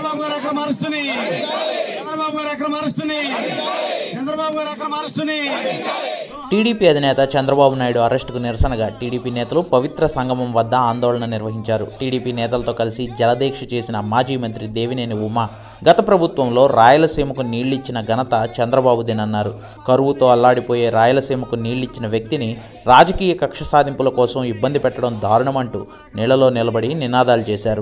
చంద్రబాబు గారు అక్రమ అరెస్టుని చంద్రబాబు గారు అక్రమ అరెస్టుని చంద్రబాబు గారు అక్రమ అరెస్టుని టీడీపీ అధినేత చంద్రబాబు నాయుడు అరెస్టుకు నిరసనగా టీడీపీ నేతలు పవిత్ర సంగమం వద్ద ఆందోళన నిర్వహించారు టీడీపీ నేతలతో కలిసి జలదీక్ష చేసిన మాజీ మంత్రి దేవినేని ఉమా గత ప్రభుత్వంలో రాయలసీమకు నీళ్లిచ్చిన ఘనత చంద్రబాబుదేనన్నారు కరువుతో అల్లాడిపోయే రాయలసీమకు నీళ్లిచ్చిన వ్యక్తిని రాజకీయ కక్ష సాధింపుల కోసం ఇబ్బంది పెట్టడం దారుణమంటూ నీళ్లలో నిలబడి నినాదాలు చేశారు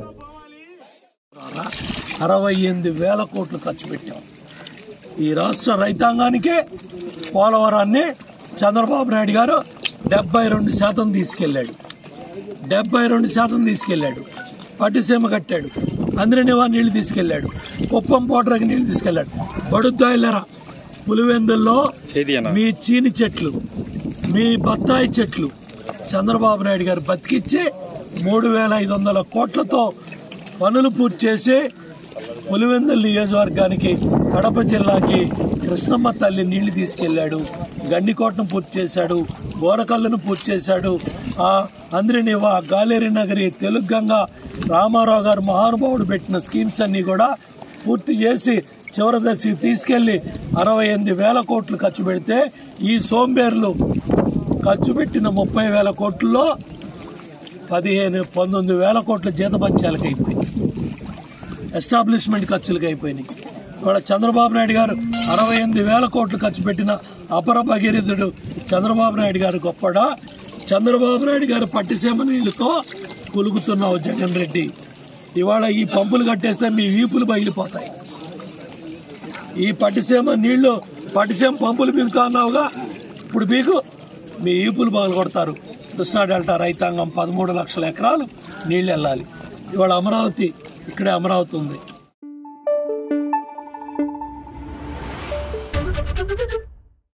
అరవై ఎనిమిది వేల కోట్లు ఖర్చు పెట్టాం ఈ రాష్ట్ర రైతాంగానికే పోలవరాన్ని చంద్రబాబు నాయుడు గారు డెబ్బై రెండు శాతం తీసుకెళ్లాడు డెబ్బై రెండు శాతం తీసుకెళ్లాడు పట్టిసీమ కట్టాడు అందరినివా నీళ్లు తీసుకెళ్లాడు కుప్పం పోటరకి నీళ్లు తీసుకెళ్లాడు బడుద్దాయిలరా పులివెందుల్లో మీ చీని చెట్లు మీ బత్తాయి చెట్లు చంద్రబాబు నాయుడు గారు బతికిచ్చి మూడు వేల ఐదు వందల కోట్లతో పనులు పూర్తి చేసి పులివెందుల నియోజకవర్గానికి కడప జిల్లాకి కృష్ణమ్మ తల్లి నీళ్లు తీసుకెళ్లాడు గండికోటను పూర్తి చేశాడు బోరకల్లును పూర్తి చేశాడు ఆ అంద్రినివా గాలేరి నగరి తెలుగు గంగా రామారావు గారు మహానుభావుడు పెట్టిన స్కీమ్స్ అన్ని కూడా పూర్తి చేసి చివరి దశకి తీసుకెళ్లి అరవై ఎనిమిది వేల కోట్లు ఖర్చు పెడితే ఈ సోంబేర్లు ఖర్చు పెట్టిన ముప్పై వేల కోట్లలో పదిహేను పంతొమ్మిది వేల కోట్ల జీతభత్యాలకు అయిపోయింది ఎస్టాబ్లిష్మెంట్ ఖర్చులకు అయిపోయినాయి ఇవాళ చంద్రబాబు నాయుడు గారు అరవై ఎనిమిది వేల కోట్లు ఖర్చు పెట్టిన అపర భగీరథుడు చంద్రబాబు నాయుడు గారు గొప్పడా చంద్రబాబు నాయుడు గారు పట్టిసీమ నీళ్లతో కులుగుతున్నావు జగన్ రెడ్డి ఇవాళ ఈ పంపులు కట్టేస్తే మీ వీపులు బయలిపోతాయి ఈ పట్టిసీమ నీళ్లు పట్టిసీమ పంపులు మీకు అన్నావుగా ఇప్పుడు మీకు మీ ఈపులు పగలు కొడతారు కృష్ణా డెల్టా రైతాంగం పదమూడు లక్షల ఎకరాలు నీళ్లు వెళ్ళాలి ఇవాళ అమరావతి ఇక్కడే అమరావతి ఉంది